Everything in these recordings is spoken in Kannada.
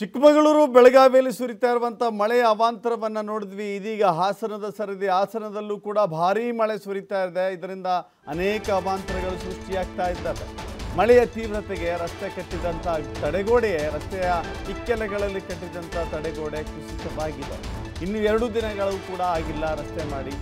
ಚಿಕ್ಕಮಗಳೂರು ಬೆಳಗಾವಿಯಲ್ಲಿ ಸುರಿತಾ ಇರುವಂಥ ಮಳೆಯ ಅವಾಂತರವನ್ನು ನೋಡಿದ್ವಿ ಇದೀಗ ಹಾಸನದ ಸರದಿ ಹಾಸನದಲ್ಲೂ ಕೂಡ ಭಾರೀ ಮಳೆ ಸುರಿತಾ ಇದೆ ಇದರಿಂದ ಅನೇಕ ಅವಾಂತರಗಳು ಸೃಷ್ಟಿಯಾಗ್ತಾ ಇದ್ದಾವೆ ಮಳೆಯ ತೀವ್ರತೆಗೆ ರಸ್ತೆ ಕಟ್ಟಿದಂಥ ತಡೆಗೋಡೆ ರಸ್ತೆಯ ಇಕ್ಕೆಲೆಗಳಲ್ಲಿ ಕಟ್ಟಿದಂಥ ತಡೆಗೋಡೆ ಕುಸಿತವಾಗಿದೆ ಇನ್ನು ಎರಡು ದಿನಗಳು ಕೂಡ ಆಗಿಲ್ಲ ರಸ್ತೆ ಮಾಡಿ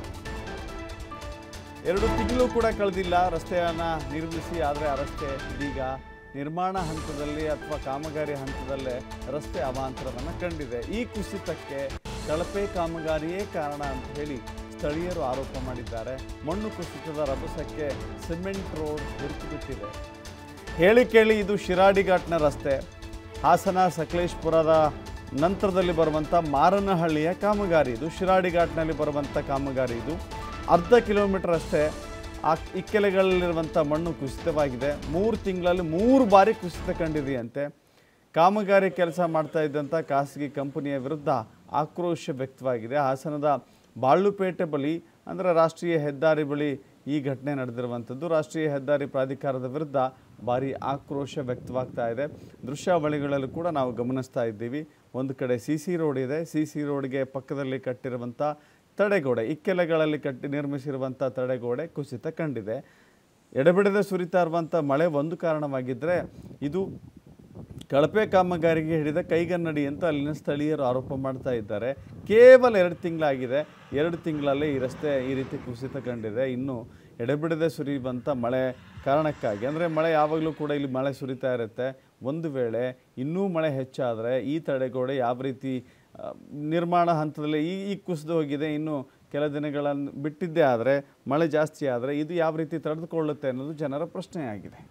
ಎರಡು ತಿಂಗಳು ಕೂಡ ಕಳೆದಿಲ್ಲ ರಸ್ತೆಯನ್ನು ನಿರ್ಮಿಸಿ ಆದರೆ ಆ ರಸ್ತೆ ಇದೀಗ ನಿರ್ಮಾಣ ಹಂತದಲ್ಲಿ ಅಥವಾ ಕಾಮಗಾರಿ ಹಂತದಲ್ಲೇ ರಸ್ತೆ ಅವಾಂತರವನ್ನು ಕಂಡಿದೆ ಈ ಕುಸಿತಕ್ಕೆ ಕಳಪೆ ಕಾಮಗಾರಿಯೇ ಕಾರಣ ಅಂತ ಹೇಳಿ ಸ್ಥಳೀಯರು ಆರೋಪ ಮಾಡಿದ್ದಾರೆ ಮಣ್ಣು ಕುಸಿತದ ರಭಸಕ್ಕೆ ಸಿಮೆಂಟ್ ರೋಡ್ ಬಿರುಕು ಬಿಟ್ಟಿದೆ ಹೇಳಿ ಕೇಳಿ ಇದು ಶಿರಾಡಿ ಘಾಟ್ನ ರಸ್ತೆ ಹಾಸನ ಸಕಲೇಶ್ಪುರದ ನಂತರದಲ್ಲಿ ಬರುವಂಥ ಮಾರನಹಳ್ಳಿಯ ಕಾಮಗಾರಿ ಇದು ಶಿರಾಡಿ ಘಾಟ್ನಲ್ಲಿ ಬರುವಂಥ ಕಾಮಗಾರಿ ಇದು ಅರ್ಧ ಕಿಲೋಮೀಟರ್ ಅಷ್ಟೇ ಆ ಇಕ್ಕೆಲೆಗಳಲ್ಲಿರುವಂಥ ಮಣ್ಣು ಕುಸಿತವಾಗಿದೆ ಮೂರು ತಿಂಗಳಲ್ಲಿ ಮೂರು ಬಾರಿ ಕುಸಿತ ಕಂಡಿದೆಯಂತೆ ಕಾಮಗಾರಿ ಕೆಲಸ ಮಾಡ್ತಾ ಇದ್ದಂಥ ಖಾಸಗಿ ಕಂಪನಿಯ ವಿರುದ್ಧ ಆಕ್ರೋಶ ವ್ಯಕ್ತವಾಗಿದೆ ಹಾಸನದ ಬಾಳುಪೇಟೆ ಬಳಿ ಅಂದರೆ ರಾಷ್ಟ್ರೀಯ ಹೆದ್ದಾರಿ ಬಳಿ ಈ ಘಟನೆ ನಡೆದಿರುವಂಥದ್ದು ರಾಷ್ಟ್ರೀಯ ಹೆದ್ದಾರಿ ಪ್ರಾಧಿಕಾರದ ವಿರುದ್ಧ ಭಾರಿ ಆಕ್ರೋಶ ವ್ಯಕ್ತವಾಗ್ತಾ ಇದೆ ದೃಶ್ಯಾವಳಿಗಳಲ್ಲೂ ಕೂಡ ನಾವು ಗಮನಿಸ್ತಾ ಇದ್ದೀವಿ ಒಂದು ಕಡೆ ಸಿ ಸಿ ರೋಡ್ ಇದೆ ಸಿ ಸಿ ರೋಡ್ಗೆ ಪಕ್ಕದಲ್ಲಿ ಕಟ್ಟಿರುವಂಥ ತಡೆಗೋಡೆ ಇಕ್ಕೆಲೆಗಳಲ್ಲಿ ಕಟ್ಟಿ ನಿರ್ಮಿಸಿರುವಂಥ ತಡೆಗೋಡೆ ಕುಸಿತ ಕಂಡಿದೆ ಎಡಬಿಡದೆ ಸುರಿತಾ ಇರುವಂಥ ಮಳೆ ಒಂದು ಕಾರಣವಾಗಿದ್ದರೆ ಇದು ಕಳಪೆ ಕಾಮಗಾರಿಗೆ ಹಿಡಿದ ಕೈಗನ್ನಡಿ ಅಂತ ಅಲ್ಲಿನ ಸ್ಥಳೀಯರು ಆರೋಪ ಮಾಡ್ತಾ ಇದ್ದಾರೆ ಕೇವಲ ಎರಡು ತಿಂಗಳಾಗಿದೆ ಎರಡು ತಿಂಗಳಲ್ಲೇ ಈ ರಸ್ತೆ ಈ ರೀತಿ ಕುಸಿತ ಕಂಡಿದೆ ಇನ್ನು ಎಡೆಬಿಡದೆ ಸುರಿಯುವಂಥ ಮಳೆ ಕಾರಣಕ್ಕಾಗಿ ಅಂದರೆ ಮಳೆ ಯಾವಾಗಲೂ ಕೂಡ ಇಲ್ಲಿ ಮಳೆ ಸುರಿತಾ ಇರುತ್ತೆ ಒಂದು ವೇಳೆ ಇನ್ನೂ ಮಳೆ ಹೆಚ್ಚಾದರೆ ಈ ತಡೆಗೋಡೆ ಯಾವ ರೀತಿ ಆ, ನಿರ್ಮಾಣ ಹಂತದಲ್ಲಿ ಈ ಈ ಕುಸಿದು ಹೋಗಿದೆ ಇನ್ನು ಕೆಲ ದಿನಗಳನ್ನು ಬಿಟ್ಟಿದ್ದೇ ಆದರೆ ಮಳೆ ಜಾಸ್ತಿ ಆದರೆ ಇದು ಯಾವ ರೀತಿ ತಡೆದುಕೊಳ್ಳುತ್ತೆ ಅನ್ನೋದು ಜನರ ಪ್ರಶ್ನೆಯಾಗಿದೆ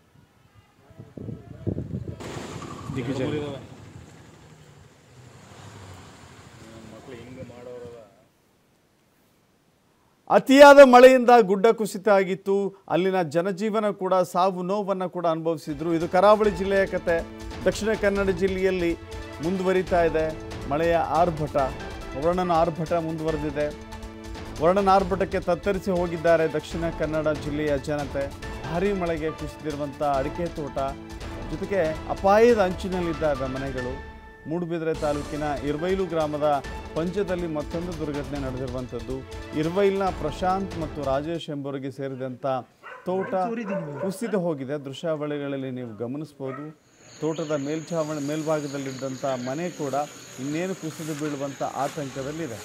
ಅತಿಯಾದ ಮಳೆಯಿಂದ ಗುಡ್ಡ ಕುಸಿತ ಆಗಿತ್ತು ಅಲ್ಲಿನ ಜನಜೀವನ ಕೂಡ ಸಾವು ನೋವನ್ನು ಕೂಡ ಅನುಭವಿಸಿದ್ರು ಇದು ಕರಾವಳಿ ಜಿಲ್ಲೆಯ ಕತೆ ದಕ್ಷಿಣ ಕನ್ನಡ ಜಿಲ್ಲೆಯಲ್ಲಿ ಮುಂದುವರಿತಾ ಇದೆ ಮಳೆಯ ಆರ್ಭಟ ವರ್ಣನ ಆರ್ಭಟ ಮುಂದುವರೆದಿದೆ ವರ್ಣನ ಆರ್ಭಟಕ್ಕೆ ತತ್ತರಿಸಿ ಹೋಗಿದ್ದಾರೆ ದಕ್ಷಿಣ ಕನ್ನಡ ಜಿಲ್ಲೆಯ ಜನತೆ ಭಾರೀ ಮಳೆಗೆ ಕುಸಿದಿರುವಂಥ ಅಡಿಕೆ ತೋಟ ಜೊತೆಗೆ ಅಪಾಯದ ಅಂಚಿನಲ್ಲಿದ್ದಾವೆ ಮನೆಗಳು ಮೂಡುಬಿದಿರೆ ತಾಲೂಕಿನ ಇರ್ವೈಲು ಗ್ರಾಮದ ಪಂಚದಲ್ಲಿ ಮತ್ತೊಂದು ದುರ್ಘಟನೆ ನಡೆದಿರುವಂಥದ್ದು ಇರ್ವೈಲ್ನ ಪ್ರಶಾಂತ್ ಮತ್ತು ರಾಜೇಶ್ ಎಂಬುವರಿಗೆ ಸೇರಿದಂಥ ತೋಟ ಕುಸಿದು ಹೋಗಿದೆ ದೃಶ್ಯಾವಳಿಗಳಲ್ಲಿ ನೀವು ಗಮನಿಸ್ಬೋದು ತೋಟದ ಮೇಲ್ಛಾವಣಿ ಮೇಲ್ಭಾಗದಲ್ಲಿದ್ದಂಥ ಮನೆ ಕೂಡ ಇನ್ನೇನು ಕುಸಿದು ಬೀಳುವಂಥ ಆತಂಕದಲ್ಲಿದೆ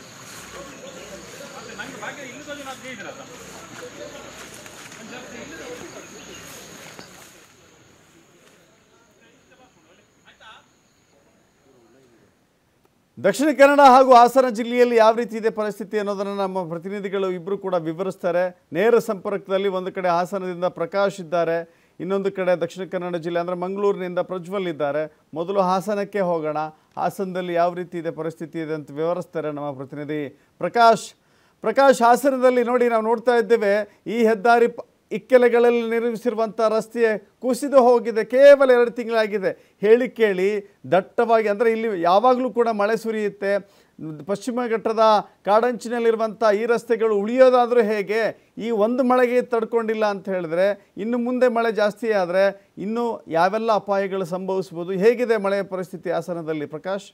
ದಕ್ಷಿಣ ಕನ್ನಡ ಹಾಗೂ ಹಾಸನ ಜಿಲ್ಲೆಯಲ್ಲಿ ಯಾವ ರೀತಿ ಇದೆ ಪರಿಸ್ಥಿತಿ ಅನ್ನೋದನ್ನು ನಮ್ಮ ಪ್ರತಿನಿಧಿಗಳು ಇಬ್ಬರು ಕೂಡ ವಿವರಿಸ್ತಾರೆ ನೇರ ಸಂಪರ್ಕದಲ್ಲಿ ಒಂದು ಕಡೆ ಹಾಸನದಿಂದ ಪ್ರಕಾಶ್ ಇದ್ದಾರೆ ಇನ್ನೊಂದು ಕಡೆ ದಕ್ಷಿಣ ಕನ್ನಡ ಜಿಲ್ಲೆ ಅಂದರೆ ಮಂಗಳೂರಿನಿಂದ ಪ್ರಜ್ವಲ್ ಇದ್ದಾರೆ ಮೊದಲು ಹಾಸನಕ್ಕೆ ಹೋಗೋಣ ಹಾಸನದಲ್ಲಿ ಯಾವ ರೀತಿ ಇದೆ ಪರಿಸ್ಥಿತಿ ಇದೆ ಅಂತ ವಿವರಿಸ್ತಾರೆ ನಮ್ಮ ಪ್ರತಿನಿಧಿ ಪ್ರಕಾಶ್ ಪ್ರಕಾಶ್ ಹಾಸನದಲ್ಲಿ ನೋಡಿ ನಾವು ನೋಡ್ತಾ ಇದ್ದೇವೆ ಈ ಹೆದ್ದಾರಿ ಪ- ಇಕ್ಕೆಲೆಗಳಲ್ಲಿ ನಿರ್ಮಿಸಿರುವಂಥ ರಸ್ತೆ ಕುಸಿದು ಹೋಗಿದೆ ಕೇವಲ ಎರಡು ತಿಂಗಳಾಗಿದೆ ಹೇಳಿ ಕೇಳಿ ದಟ್ಟವಾಗಿ ಅಂದರೆ ಇಲ್ಲಿ ಯಾವಾಗಲೂ ಕೂಡ ಮಳೆ ಸುರಿಯುತ್ತೆ ಪಶ್ಚಿಮ ಘಟ್ಟದ ಕಾಡಂಚಿನಲ್ಲಿರುವಂಥ ಈ ರಸ್ತೆಗಳು ಉಳಿಯೋದಾದರೂ ಹೇಗೆ ಈ ಒಂದು ಮಳೆಗೆ ತಡ್ಕೊಂಡಿಲ್ಲ ಅಂತ ಹೇಳಿದ್ರೆ ಇನ್ನು ಮುಂದೆ ಮಳೆ ಜಾಸ್ತಿ ಆದರೆ ಇನ್ನೂ ಯಾವೆಲ್ಲ ಅಪಾಯಗಳು ಸಂಭವಿಸ್ಬೋದು ಹೇಗಿದೆ ಮಳೆಯ ಪರಿಸ್ಥಿತಿ ಹಾಸನದಲ್ಲಿ ಪ್ರಕಾಶ್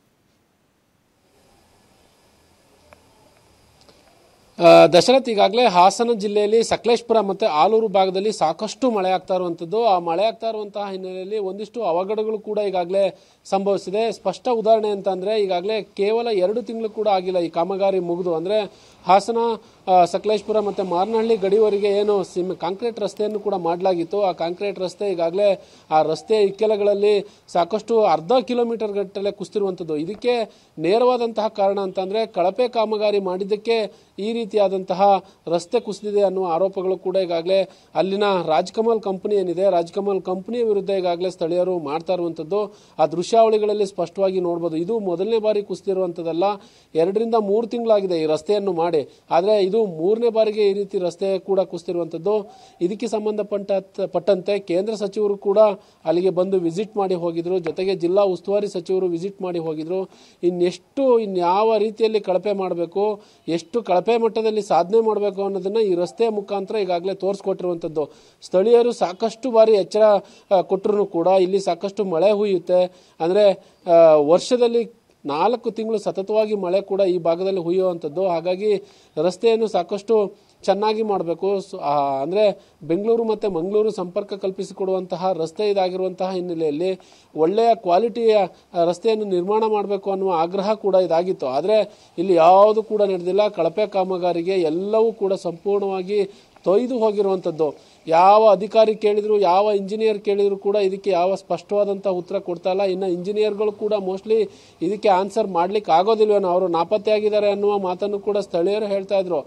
ಆ, ದಶರಥ್ ಈಗಾಗಲೇ ಹಾಸನ ಜಿಲ್ಲೆಯಲ್ಲಿ ಸಕಲೇಶ್ಪುರ ಮತ್ತು ಆಲೂರು ಭಾಗದಲ್ಲಿ ಸಾಕಷ್ಟು ಮಳೆ ಆಗ್ತಾ ಇರುವಂಥದ್ದು ಆ ಮಳೆ ಆಗ್ತಾ ಇರುವಂತಹ ಹಿನ್ನೆಲೆಯಲ್ಲಿ ಒಂದಿಷ್ಟು ಅವಘಡಗಳು ಕೂಡ ಈಗಾಗಲೇ ಸಂಭವಿಸಿದೆ ಸ್ಪಷ್ಟ ಉದಾಹರಣೆ ಅಂತ ಅಂದ್ರೆ ಈಗಾಗಲೇ ಕೇವಲ ಎರಡು ತಿಂಗಳು ಕೂಡ ಆಗಿಲ್ಲ ಈ ಕಾಮಗಾರಿ ಮುಗಿದು ಅಂದ್ರೆ ಹಾಸನ ಆ, ಸಕಲೇಶ್ಪುರ ಮತ್ತು ಮಾರನಹಳ್ಳಿ ಗಡಿವರೆಗೆ ಏನು ಸಿಮ್ ಕಾಂಕ್ರೀಟ್ ರಸ್ತೆಯನ್ನು ಕೂಡ ಮಾಡಲಾಗಿತ್ತು ಆ ಕಾಂಕ್ರೀಟ್ ರಸ್ತೆ ಈಗಾಗಲೇ ಆ ರಸ್ತೆ ಇಕ್ಕೆಲಗಳಲ್ಲಿ ಸಾಕಷ್ಟು ಅರ್ಧ ಕಿಲೋಮೀಟರ್ ಗಟ್ಟಲೆ ಕುಸ್ತಿರುವಂಥದ್ದು ಇದಕ್ಕೆ ನೇರವಾದಂತಹ ಕಾರಣ ಅಂತಂದ್ರೆ ಕಳಪೆ ಕಾಮಗಾರಿ ಮಾಡಿದ್ದಕ್ಕೆ ಈ ರೀತಿಯಾದಂತಹ ರಸ್ತೆ ಕುಸಿದಿದೆ ಅನ್ನುವ ಆರೋಪಗಳು ಕೂಡ ಈಗಾಗಲೇ ಅಲ್ಲಿನ ರಾಜ್ಕಮಲ್ ಕಂಪನಿ ಏನಿದೆ ರಾಜ್ಕಮಲ್ ಕಂಪನಿಯ ವಿರುದ್ಧ ಈಗಾಗಲೇ ಸ್ಥಳೀಯರು ಮಾಡ್ತಾ ಇರುವಂಥದ್ದು ಆ ದೃಶ್ಯಾವಳಿಗಳಲ್ಲಿ ಸ್ಪಷ್ಟವಾಗಿ ನೋಡ್ಬೋದು ಇದು ಮೊದಲನೇ ಬಾರಿ ಕುಸಿದಿರುವಂಥದ್ದಲ್ಲ ಎರಡರಿಂದ ಮೂರು ತಿಂಗಳಾಗಿದೆ ಈ ರಸ್ತೆಯನ್ನು ಮಾಡಿ ಆದರೆ ಇದು ಮೂರನೇ ಬಾರಿಗೆ ಈ ರೀತಿ ರಸ್ತೆ ಕೂಡ ಕುಸಿದಿರುವಂಥದ್ದು ಇದಕ್ಕೆ ಸಂಬಂಧಪಟ್ಟ ಪಟ್ಟಂತೆ ಕೇಂದ್ರ ಸಚಿವರು ಕೂಡ ಅಲ್ಲಿಗೆ ಬಂದು ವಿಸಿಟ್ ಮಾಡಿ ಹೋಗಿದ್ರು ಜೊತೆಗೆ ಜಿಲ್ಲಾ ಉಸ್ತುವಾರಿ ಸಚಿವರು ವಿಸಿಟ್ ಮಾಡಿ ಹೋಗಿದ್ರು ಇನ್ನೆಷ್ಟು ಇನ್ಯಾವ ರೀತಿಯಲ್ಲಿ ಕಳಪೆ ಮಾಡಬೇಕು ಎಷ್ಟು ಕಳಪೆ ಮಟ್ಟಕ್ಕೆ ಮಟ್ಟದಲ್ಲಿ ಸಾಧನೆ ಮಾಡಬೇಕು ಅನ್ನೋದನ್ನ ಈ ರಸ್ತೆಯ ಮುಖಾಂತರ ಈಗಾಗಲೇ ತೋರಿಸ್ಕೊಟ್ಟಿರುವಂಥದ್ದು ಸ್ಥಳೀಯರು ಸಾಕಷ್ಟು ಬಾರಿ ಎಚ್ಚರ ಕೊಟ್ಟರು ಕೂಡ ಇಲ್ಲಿ ಸಾಕಷ್ಟು ಮಳೆ ಹುಯ್ಯುತ್ತೆ ಅಂದರೆ ವರ್ಷದಲ್ಲಿ ನಾಲ್ಕು ತಿಂಗಳು ಸತತವಾಗಿ ಮಳೆ ಕೂಡ ಈ ಭಾಗದಲ್ಲಿ ಹುಯ್ಯುವಂಥದ್ದು ಹಾಗಾಗಿ ರಸ್ತೆಯನ್ನು ಸಾಕಷ್ಟು ಚೆನ್ನಾಗಿ ಮಾಡಬೇಕು ಅಂದರೆ ಬೆಂಗಳೂರು ಮತ್ತು ಮಂಗಳೂರು ಸಂಪರ್ಕ ಕಲ್ಪಿಸಿಕೊಡುವಂತಹ ರಸ್ತೆ ಇದಾಗಿರುವಂತಹ ಹಿನ್ನೆಲೆಯಲ್ಲಿ ಒಳ್ಳೆಯ ಕ್ವಾಲಿಟಿಯ ಆ, ರಸ್ತೆಯನ್ನು ನಿರ್ಮಾಣ ಮಾಡಬೇಕು ಅನ್ನುವ ಆಗ್ರಹ ಕೂಡ ಇದಾಗಿತ್ತು ಆದರೆ ಇಲ್ಲಿ ಯಾವುದು ಕೂಡ ನಡೆದಿಲ್ಲ ಕಳಪೆ ಕಾಮಗಾರಿಗೆ ಎಲ್ಲವೂ ಕೂಡ ಸಂಪೂರ್ಣವಾಗಿ ತೊಯ್ದು ಹೋಗಿರುವಂಥದ್ದು ಯಾವ ಅಧಿಕಾರಿ ಕೇಳಿದ್ರು ಯಾವ ಇಂಜಿನಿಯರ್ ಕೇಳಿದ್ರು ಕೂಡ ಇದಕ್ಕೆ ಯಾವ ಸ್ಪಷ್ಟವಾದಂಥ ಉತ್ತರ ಕೊಡ್ತಾ ಇಲ್ಲ ಇನ್ನು ಇಂಜಿನಿಯರ್ಗಳು ಕೂಡ ಮೋಸ್ಟ್ಲಿ ಇದಕ್ಕೆ ಆನ್ಸರ್ ಮಾಡ್ಲಿಕ್ಕೆ ಆಗೋದಿಲ್ವೇನೋ ಅವರು ನಾಪತ್ತೆಯಾಗಿದ್ದಾರೆ ಅನ್ನುವ ಮಾತನ್ನು ಕೂಡ ಸ್ಥಳೀಯರು ಹೇಳ್ತಾ ಇದ್ರು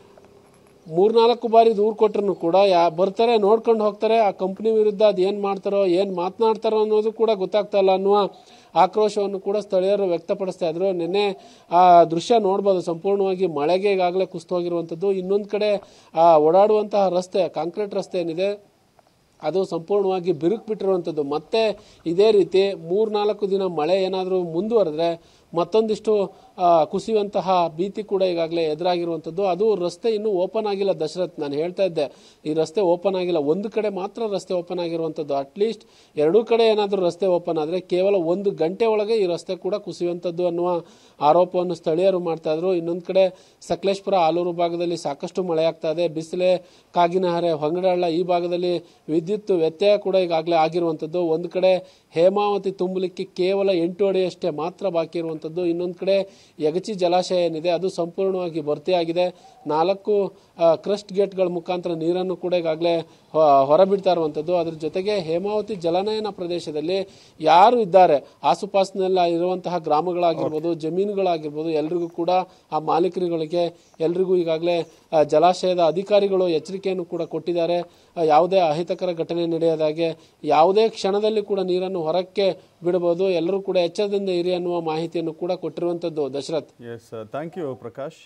ಮೂರ್ನಾಲ್ಕು ಬಾರಿ ದೂರು ಕೊಟ್ಟರು ಕೂಡ ಯಾ ಬರ್ತಾರೆ ನೋಡ್ಕೊಂಡು ಹೋಗ್ತಾರೆ ಆ ಕಂಪ್ನಿ ವಿರುದ್ಧ ಅದು ಏನು ಮಾಡ್ತಾರೋ ಏನು ಮಾತನಾಡ್ತಾರೋ ಅನ್ನೋದು ಕೂಡ ಗೊತ್ತಾಗ್ತಾ ಇಲ್ಲ ಅನ್ನುವ ಆಕ್ರೋಶವನ್ನು ಕೂಡ ಸ್ಥಳೀಯರು ವ್ಯಕ್ತಪಡಿಸ್ತಾ ಇದ್ರು ನಿನ್ನೆ ಆ ದೃಶ್ಯ ನೋಡ್ಬೋದು ಸಂಪೂರ್ಣವಾಗಿ ಮಳೆಗೆ ಈಗಾಗಲೇ ಕುಸ್ತೋಗಿರುವಂಥದ್ದು ಇನ್ನೊಂದು ಕಡೆ ಆ ಓಡಾಡುವಂತಹ ರಸ್ತೆ ಕಾಂಕ್ರೀಟ್ ರಸ್ತೆ ಏನಿದೆ ಅದು ಸಂಪೂರ್ಣವಾಗಿ ಬಿರುಕು ಬಿಟ್ಟಿರುವಂಥದ್ದು ಮತ್ತೆ ಇದೇ ರೀತಿ ಮೂರ್ನಾಲ್ಕು ದಿನ ಮಳೆ ಏನಾದರೂ ಮುಂದುವರೆದ್ರೆ ಮತ್ತೊಂದಿಷ್ಟು ಆ, ಕುಸಿಯುವಂತಹ ಭೀತಿ ಕೂಡ ಈಗಾಗಲೇ ಎದುರಾಗಿರುವಂಥದ್ದು ಅದು ರಸ್ತೆ ಇನ್ನೂ ಓಪನ್ ಆಗಿಲ್ಲ ದಶರಥ್ ನಾನು ಹೇಳ್ತಾ ಇದ್ದೆ ಈ ರಸ್ತೆ ಓಪನ್ ಆಗಿಲ್ಲ ಒಂದು ಕಡೆ ಮಾತ್ರ ರಸ್ತೆ ಓಪನ್ ಆಗಿರುವಂಥದ್ದು ಅಟ್ಲೀಸ್ಟ್ ಎರಡೂ ಕಡೆ ಏನಾದರೂ ರಸ್ತೆ ಓಪನ್ ಆದರೆ ಕೇವಲ ಒಂದು ಗಂಟೆ ಒಳಗೆ ಈ ರಸ್ತೆ ಕೂಡ ಕುಸಿಯುವಂಥದ್ದು ಅನ್ನುವ ಆರೋಪವನ್ನು ಸ್ಥಳೀಯರು ಮಾಡ್ತಾ ಇದ್ರು ಇನ್ನೊಂದು ಕಡೆ ಸಕಲೇಶ್ಪುರ ಆಲೂರು ಭಾಗದಲ್ಲಿ ಸಾಕಷ್ಟು ಮಳೆ ಆಗ್ತಾ ಇದೆ ಬಿಸಿಲೆ ಕಾಗಿನಹರೆ ಹೊಂಗಡಹಳ್ಳ ಈ ಭಾಗದಲ್ಲಿ ವಿದ್ಯುತ್ ವ್ಯತ್ಯಯ ಕೂಡ ಈಗಾಗಲೇ ಆಗಿರುವಂಥದ್ದು ಒಂದು ಕಡೆ ಹೇಮಾವತಿ ತುಂಬಲಿಕ್ಕೆ ಕೇವಲ ಎಂಟು ಅಡಿಯಷ್ಟೇ ಮಾತ್ರ ಬಾಕಿ ಇರುವಂಥದ್ದು ಇನ್ನೊಂದು ಕಡೆ ಯಗಚಿ ಜಲಾಶಯ ಏನಿದೆ ಅದು ಸಂಪೂರ್ಣವಾಗಿ ಭರ್ತಿಯಾಗಿದೆ ನಾಲ್ಕು ಕ್ರಸ್ಟ್ ಗೇಟ್ಗಳ ಮುಖಾಂತರ ನೀರನ್ನು ಕೂಡ ಈಗಾಗಲೇ ಹೊರಬಿಡ್ತಾ ಇರುವಂಥದ್ದು ಅದ್ರ ಜೊತೆಗೆ ಹೇಮಾವತಿ ಜಲನಯನ ಪ್ರದೇಶದಲ್ಲಿ ಯಾರು ಇದ್ದಾರೆ ಆಸುಪಾಸಿನಲ್ಲಿ ಇರುವಂತಹ ಗ್ರಾಮಗಳಾಗಿರ್ಬೋದು ಜಮೀನುಗಳಾಗಿರ್ಬೋದು ಎಲ್ರಿಗೂ ಕೂಡ ಆ ಮಾಲೀಕರುಗಳಿಗೆ ಎಲ್ರಿಗೂ ಈಗಾಗಲೇ ಆ, ಜಲಾಶಯದ ಅಧಿಕಾರಿಗಳು ಎಚ್ಚರಿಕೆಯನ್ನು ಕೂಡ ಕೊಟ್ಟಿದ್ದಾರೆ ಆ, ಯಾವುದೇ ಅಹಿತಕರ ಘಟನೆ ನಡೆಯದಾಗೆ ಯಾವುದೇ ಕ್ಷಣದಲ್ಲಿ ಕೂಡ ನೀರನ್ನು ಹೊರಕ್ಕೆ ಬಿಡಬಹುದು ಎಲ್ಲರೂ ಕೂಡ ಎಚ್ಚರದಿಂದ ಇರಿ ಅನ್ನುವ ಮಾಹಿತಿಯನ್ನು ಕೂಡ ಕೊಟ್ಟಿರುವಂಥದ್ದು Dasharath S thank you Prakash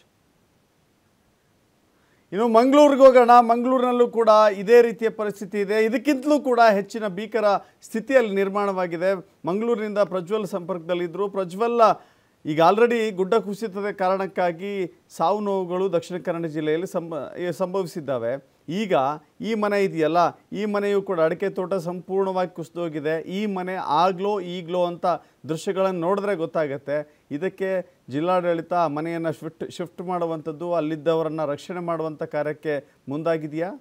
ಇನ್ನು ಮಂಗಳೂರಿಗೆ ಹೋಗೋಣ ಮಂಗಳೂರಿನಲ್ಲೂ ಕೂಡ ಇದೇ ರೀತಿಯ ಪರಿಸ್ಥಿತಿ ಇದೆ ಇದಕ್ಕಿಂತಲೂ ಕೂಡ ಹೆಚ್ಚಿನ ಭೀಕರ ಸ್ಥಿತಿಯಲ್ಲಿ ನಿರ್ಮಾಣವಾಗಿದೆ ಮಂಗಳೂರಿನಿಂದ ಪ್ರಜ್ವಲ್ ಸಂಪರ್ಕದಲ್ಲಿದ್ದರು ಪ್ರಜ್ವಲ್ ಈಗ ಆಲ್ರೆಡಿ ಗುಡ್ಡ ಕುಸಿತದ ಕಾರಣಕ್ಕಾಗಿ ಸಾವು ನೋವುಗಳು ದಕ್ಷಿಣ ಕನ್ನಡ ಜಿಲ್ಲೆಯಲ್ಲಿ ಸಂಭ ಏ, ಸಂಭವಿಸಿದ್ದಾವೆ ಈಗ ಈ ಮನೆ ಇದೆಯಲ್ಲ ಈ ಮನೆಯು ಕೂಡ ಅಡಿಕೆ ತೋಟ ಸಂಪೂರ್ಣವಾಗಿ ಕುಸಿದೋಗಿದೆ ಈ ಮನೆ ಆಗ್ಲೋ ಈಗಲೋ ಅಂತ ದೃಶ್ಯಗಳನ್ನು ನೋಡಿದ್ರೆ ಗೊತ್ತಾಗತ್ತೆ ಇದಕ್ಕೆ ಜಿಲ್ಲಾಡಳಿತ ಆ ಮನೆಯನ್ನು ಶಿಫ್ಟ್ ಶಿಫ್ಟ್ ಮಾಡುವಂಥದ್ದು ಅಲ್ಲಿದ್ದವರನ್ನು ರಕ್ಷಣೆ ಮಾಡುವಂಥ ಕಾರ್ಯಕ್ಕೆ ಮುಂದಾಗಿದೆಯಾ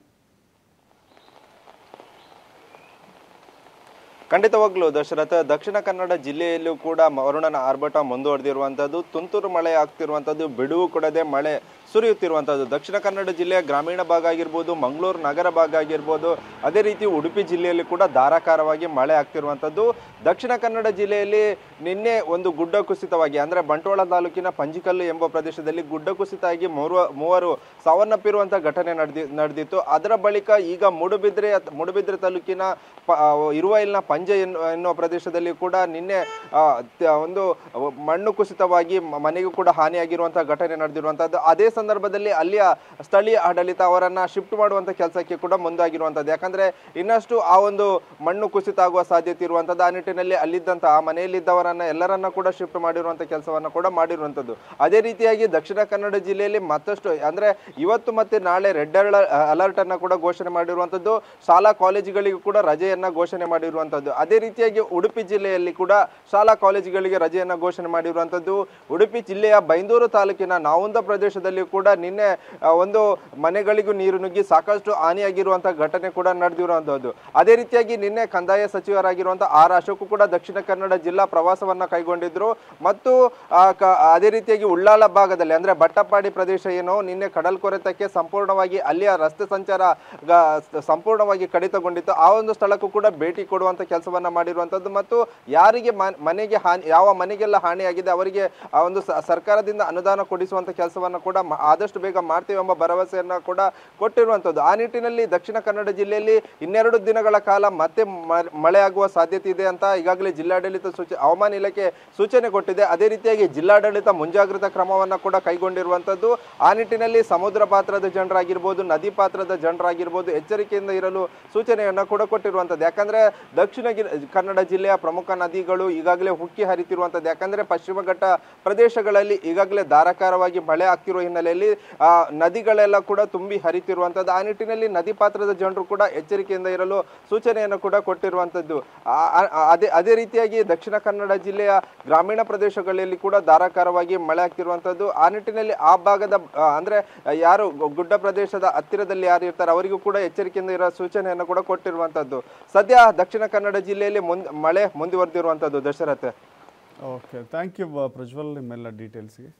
ಖಂಡಿತವಾಗ್ಲೂ ದಶರಥ ದಕ್ಷಿಣ ಕನ್ನಡ ಜಿಲ್ಲೆಯಲ್ಲೂ ಕೂಡ ವರುಣನ ಆರ್ಭಟ ಮುಂದುವರೆದಿರುವಂಥದ್ದು ತುಂತುರು ಮಳೆ ಆಗ್ತಿರುವಂಥದ್ದು ಬಿಡುವು ಕೊಡದೆ ಮಳೆ ಸುರಿಯುತ್ತಿರುವಂಥದ್ದು ದಕ್ಷಿಣ ಕನ್ನಡ ಜಿಲ್ಲೆಯ ಗ್ರಾಮೀಣ ಭಾಗ ಆಗಿರ್ಬೋದು ಮಂಗಳೂರು ನಗರ ಭಾಗ ಆಗಿರ್ಬೋದು ಅದೇ ರೀತಿ ಉಡುಪಿ ಜಿಲ್ಲೆಯಲ್ಲಿ ಕೂಡ ಧಾರಾಕಾರವಾಗಿ ಮಳೆ ಆಗ್ತಿರುವಂಥದ್ದು ದಕ್ಷಿಣ ಕನ್ನಡ ಜಿಲ್ಲೆಯಲ್ಲಿ ನಿನ್ನೆ ಒಂದು ಗುಡ್ಡ ಕುಸಿತವಾಗಿ ಅಂದರೆ ಬಂಟ್ವಾಳ ತಾಲೂಕಿನ ಪಂಜಿಕಲ್ಲು ಎಂಬ ಪ್ರದೇಶದಲ್ಲಿ ಗುಡ್ಡ ಕುಸಿತ ಆಗಿ ಮೂರು ಮೂವರು ಸಾವನ್ನಪ್ಪಿರುವಂಥ ಘಟನೆ ನಡೆದಿ ನಡೆದಿತ್ತು ಅದರ ಬಳಿಕ ಈಗ ಮೂಡುಬಿದ್ರೆ ಮೂಡುಬಿದ್ರೆ ತಾಲೂಕಿನ ಪ ಇರುವೈಲ್ನ ಪಂಜೆ ಎನ್ನು ಎನ್ನುವ ಪ್ರದೇಶದಲ್ಲಿ ಕೂಡ ನಿನ್ನೆ ಆ, ತ- ಒಂದು ಮಣ್ಣು ಕುಸಿತವಾಗಿ ಮ- ಮನೆಗೂ ಕೂಡ ಹಾನಿಯಾಗಿರುವಂಥ ಘಟನೆ ನಡೆದಿರುವಂಥದ್ದು ಅದೇ ಸಂದರ್ಭದಲ್ಲಿ ಅಲ್ಲಿಯ ಸ್ಥಳೀಯ ಆಡಳಿತ ಅವರನ್ನ ಶಿಫ್ಟ್ ಮಾಡುವಂಥ ಕೆಲಸಕ್ಕೆ ಕೂಡ ಮುಂದಾಗಿರುವಂಥದ್ದು ಯಾಕಂದ್ರೆ ಇನ್ನಷ್ಟು ಆ ಒಂದು ಮಣ್ಣು ಕುಸಿತ ಆಗುವ ಸಾಧ್ಯತೆ ಇರುವಂಥದ್ದು ಆ ನಿಟ್ಟಿನಲ್ಲಿ ಅಲ್ಲಿದ್ದಂಥ ಆ ಮನೆಯಲ್ಲಿದ್ದವರನ್ನ ಎಲ್ಲರನ್ನ ಕೂಡ ಶಿಫ್ಟ್ ಮಾಡಿರುವಂಥ ಕೆಲಸವನ್ನ ಕೂಡ ಮಾಡಿರುವಂಥದ್ದು ಅದೇ ರೀತಿಯಾಗಿ ದಕ್ಷಿಣ ಕನ್ನಡ ಜಿಲ್ಲೆಯಲ್ಲಿ ಮತ್ತಷ್ಟು ಅಂದ್ರೆ ಇವತ್ತು ಮತ್ತೆ ನಾಳೆ ರೆಡ್ ಅಲರ್ಟ್ ಅನ್ನ ಕೂಡ ಘೋಷಣೆ ಮಾಡಿರುವಂಥದ್ದು ಶಾಲಾ ಕಾಲೇಜುಗಳಿಗೂ ಕೂಡ ರಜೆಯನ್ನ ಘೋಷಣೆ ಮಾಡಿರುವಂಥದ್ದು ಅದೇ ರೀತಿಯಾಗಿ ಉಡುಪಿ ಜಿಲ್ಲೆಯಲ್ಲಿ ಕೂಡ ಶಾಲಾ ಕಾಲೇಜುಗಳಿಗೆ ರಜೆಯನ್ನ ಘೋಷಣೆ ಮಾಡಿರುವಂಥದ್ದು ಉಡುಪಿ ಜಿಲ್ಲೆಯ ಬೈಂದೂರು ತಾಲೂಕಿನ ನಾವುಂದ ಪ್ರದೇಶದಲ್ಲಿ ಕೂಡ ನಿನ್ನೆ ಆ, ಒಂದು ಮನೆಗಳಿಗೂ ನೀರು ನುಗ್ಗಿ ಸಾಕಷ್ಟು ಹಾನಿಯಾಗಿರುವಂತಹ ಘಟನೆ ಕೂಡ ನಡೆದಿರುವಂತಹದ್ದು ಅದೇ ರೀತಿಯಾಗಿ ನಿನ್ನೆ ಕಂದಾಯ ಸಚಿವರಾಗಿರುವಂತಹ ಆರ್ ಅಶೋಕ್ ಕೂಡ ದಕ್ಷಿಣ ಕನ್ನಡ ಜಿಲ್ಲಾ ಪ್ರವಾಸವನ್ನ ಕೈಗೊಂಡಿದ್ರು ಮತ್ತು ಆ, ಕ- ಅದೇ ರೀತಿಯಾಗಿ ಉಳ್ಳಾಲ ಭಾಗದಲ್ಲಿ ಅಂದ್ರೆ ಬಟ್ಟಪಾಡಿ ಪ್ರದೇಶ ಏನು ನಿನ್ನೆ ಕಡಲ್ಕೊರೆತಕ್ಕೆ ಸಂಪೂರ್ಣವಾಗಿ ಅಲ್ಲಿಯ ರಸ್ತೆ ಸಂಚಾರ ಗ- ಸಂಪೂರ್ಣವಾಗಿ ಕಡಿತಗೊಂಡಿತ್ತು ಆ ಒಂದು ಸ್ಥಳಕ್ಕೂ ಕೂಡ ಭೇಟಿ ಕೊಡುವಂತ ಕೆಲಸವನ್ನ ಮಾಡಿರುವಂತದ್ದು ಮತ್ತು ಯಾರಿಗೆ ಮನ್- ಮನೆಗೆ ಹಾನಿ ಯಾವ ಮನೆಗೆಲ್ಲ ಹಾನಿಯಾಗಿದೆ ಅವರಿಗೆ ಆ ಒಂದು ಸ- ಸರ್ಕಾರದಿಂದ ಅನುದಾನ ಕೊಡಿಸುವಂತ ಕೆಲಸವನ್ನ ಕೂಡ ಮ- ಆದಷ್ಟು ಬೇಗ ಮಾಡ್ತೀವಿ ಎಂಬ ಭರವಸೆಯನ್ನ ಕೂಡ ಕೊಟ್ಟಿರುವಂತದ್ದು ಆ ನಿಟ್ಟಿನಲ್ಲಿ ದಕ್ಷಿಣ ಕನ್ನಡ ಜಿಲ್ಲೆಯಲ್ಲಿ ಇನ್ನೆರಡು ದಿನಗಳ ಕಾಲ ಮತ್ತೆ ಮ- ಮಳೆ ಆಗುವ ಸಾಧ್ಯತೆ ಇದೆ ಅಂತ ಈಗಾಗಲೇ ಜಿಲ್ಲಾಡಳಿತ ಸೂಚನೆ ಹವಾಮಾನ ಇಲಾಖೆ ಸೂಚನೆ ಕೊಟ್ಟಿದೆ ಅದೇ ರೀತಿಯಾಗಿ ಜಿಲ್ಲಾಡಳಿತ ಮುಂಜಾಗ್ರತಾ ಕ್ರಮವನ್ನ ಕೂಡ ಕೈಗೊಂಡಿರುವಂತದ್ದು ಆ ನಿಟ್ಟಿನಲ್ಲಿ ಸಮುದ್ರ ಪಾತ್ರದ ಜನರಾಗಿರ್ಬೋದು ನದಿ ಪಾತ್ರದ ಜನರಾಗಿರ್ಬೋದು ಎಚ್ಚರಿಕೆಯಿಂದ ಇರಲು ಸೂಚನೆಯನ್ನ ಕೂಡ ಕೊಟ್ಟಿರುವಂತದ್ದು ಯಾಕಂದ್ರೆ ದಕ್ಷಿಣ ಗಿ- ಕನ್ನಡ ಜಿಲ್ಲೆಯ ಪ್ರಮುಖ ನದಿಗಳು ಈಗಾಗಲೇ ಉಕ್ಕಿ ಹರಿತಿರುವಂಥದ್ದು ಯಾಕಂದ್ರೆ ಪಶ್ಚಿಮ ಘಟ್ಟ ಪ್ರದೇಶಗಳಲ್ಲಿ ಈಗಾಗಲೇ ಧಾರಾಕಾರವಾಗಿ ಮಳೆ ಆಗ್ತಿರುವ ಹಿನ್ನೆಲೆಯಲ್ಲಿ ಆ, ನದಿಗಳೆಲ್ಲ ಕೂಡ ತುಂಬಿ ಹರಿತಿರುವಂಥದ್ದು ಆ ನಿಟ್ಟಿನಲ್ಲಿ ನದಿ ಪಾತ್ರದ ಜನರು ಕೂಡ ಎಚ್ಚರಿಕೆಯಿಂದ ಇರಲು ಸೂಚನೆಯನ್ನು ಕೂಡ ಕೊಟ್ಟಿರುವಂಥದ್ದು ಆ- ಆ- ಅದೇ ಅದೇ ರೀತಿಯಾಗಿ ದಕ್ಷಿಣ ಕನ್ನಡ ಜಿಲ್ಲೆಯ ಗ್ರಾಮೀಣ ಪ್ರದೇಶಗಳಲ್ಲಿ ಕೂಡ ಧಾರಾಕಾರವಾಗಿ ಮಳೆ ಆಗ್ತಿರುವಂಥದ್ದು ಆ ನಿಟ್ಟಿನಲ್ಲಿ ಆ ಭಾಗದ ಆ, ಅಂದ್ರೆ ಯಾರು ಗು- ಗುಡ್ಡ ಪ್ರದೇಶದ ಹತ್ತಿರದಲ್ಲಿ ಯಾರು ಇರ್ತಾರೆ ಅವರಿಗೂ ಕೂಡ ಎಚ್ಚರಿಕೆಯಿಂದ ಇರೋ ಸೂಚನೆಯನ್ನು ಕೂಡ ಕೊಟ್ಟಿರುವಂಥದ್ದು ಸದ್ಯ ದಕ್ಷಿಣ ಕನ್ನಡ ಜಿಲ್ಲೆಯಲ್ಲಿ ಮುಂದ್ ಮಳೆ ಮುಂದುವರೆದಿರುವಂಥದ್ದು Dasharatha okay thank you Prajwal ನಿಮ್ಮೆಲ್ಲ ಡೀಟೇಲ್ಸ್ಗೆ